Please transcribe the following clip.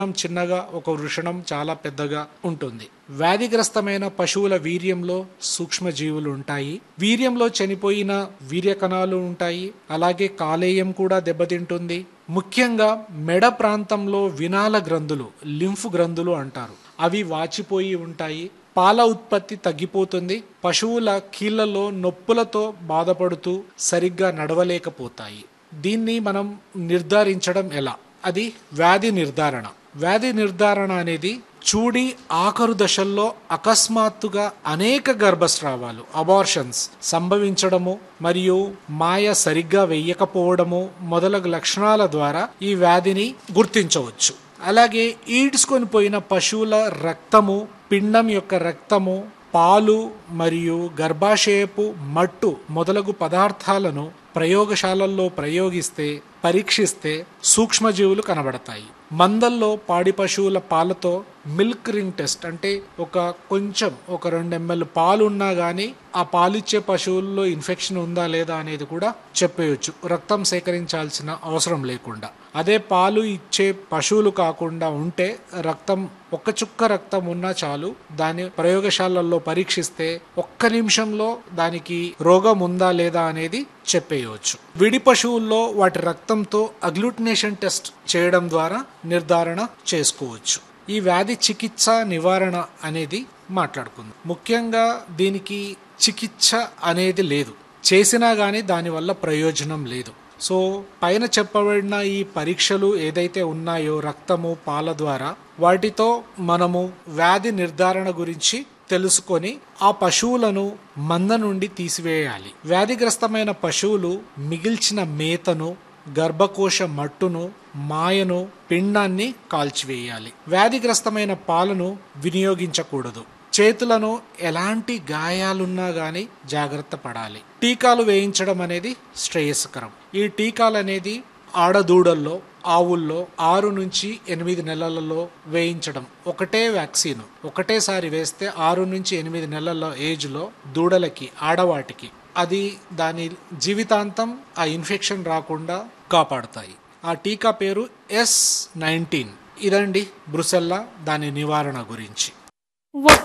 చిన్నగా ఒక వృషణం చాలా పెద్దగా ఉంటుంది వ్యాధిగ్రస్తమైన పశువుల వీర్యంలో సూక్ష్మజీవులు ఉంటాయి వీర్యంలో చనిపోయిన వీర్య కణాలు ఉంటాయి అలాగే కాలేయం కూడా దెబ్బతింటుంది ముఖ్యంగా మెడ ప్రాంతంలో వినాల గ్రంథులు లింఫ్ గ్రంథులు అంటారు అవి వాచిపోయి ఉంటాయి పాల ఉత్పత్తి తగ్గిపోతుంది పశువుల కీళ్లలో నొప్పులతో బాధపడుతూ సరిగ్గా నడవలేకపోతాయి దీన్ని మనం నిర్ధారించడం ఎలా అది వ్యాధి నిర్ధారణ వ్యాధి నిర్ధారణ అనేది చూడి ఆఖరు దశల్లో అకస్మాత్తుగా అనేక గర్భస్రావాలు అబార్షన్స్ సంభవించడము మరియు మాయ సరిగ్గా వెయ్యకపోవడము మొదలగు లక్షణాల ద్వారా ఈ వ్యాధిని గుర్తించవచ్చు అలాగే ఈడ్చుకొని పోయిన పశువుల రక్తము పిండం యొక్క రక్తము పాలు మరియు గర్భాశయపు మట్టు మొదలగు పదార్థాలను ప్రయోగశాలల్లో ప్రయోగిస్తే పరీక్షిస్తే సూక్ష్మజీవులు కనబడతాయి మందల్లో పాడి పశువుల పాలతో మిల్క్ రింగ్ టెస్ట్ అంటే ఒక కొంచెం ఒక రెండు ఎంఎల్ పాలు ఉన్నా కానీ ఆ పాలిచ్చే పశువుల్లో ఇన్ఫెక్షన్ ఉందా లేదా అనేది కూడా చెప్పేయచ్చు రక్తం సేకరించాల్సిన అవసరం లేకుండా అదే పాలు ఇచ్చే పశువులు కాకుండా ఉంటే రక్తం ఒక్క చుక్క రక్తం ఉన్నా చాలు దాని ప్రయోగశాలల్లో పరీక్షిస్తే ఒక్క నిమిషంలో దానికి రోగం ఉందా లేదా అనేది చెప్పేయవచ్చు విడి పశువుల్లో వాటి రక్తంతో అగ్లూటినేషన్ టెస్ట్ చేయడం ద్వారా నిర్ధారణ చేసుకోవచ్చు ఈ వ్యాధి చికిత్స నివారణ అనేది మాట్లాడుకుందాం ముఖ్యంగా దీనికి చికిత్స అనేది లేదు చేసినా కానీ దానివల్ల ప్రయోజనం లేదు సో పైన చెప్పబడిన ఈ పరీక్షలు ఏదైతే ఉన్నాయో రక్తము పాల ద్వారా వాటితో మనము వ్యాధి నిర్ధారణ గురించి తెలుసుకొని ఆ పశువులను మంద నుండి తీసివేయాలి వ్యాధిగ్రస్తమైన పశువులు మిగిల్చిన మేతను గర్భకోశ మట్టును మాయను పిండాన్ని కాల్చివేయాలి వ్యాధిగ్రస్తమైన పాలను వినియోగించకూడదు చేతులను ఎలాంటి గాయాలున్నా గాని జాగ్రత్త పడాలి టీకాలు వేయించడం అనేది శ్రేయస్కరం ఈ టీకాలు అనేది ఆడదూడల్లో ఆవుల్లో ఆరు నుంచి ఎనిమిది నెలలలో వేయించడం ఒకటే వ్యాక్సిన్ ఒకటేసారి వేస్తే ఆరు నుంచి ఎనిమిది నెలల ఏజ్లో దూడలకి ఆడవాటికి అది దాని జీవితాంతం ఆ ఇన్ఫెక్షన్ రాకుండా కాపాడుతాయి ఆ టీకా పేరు ఎస్ నైన్టీన్ ఇదండి బ్రుసెల్లా దాని నివారణ గురించి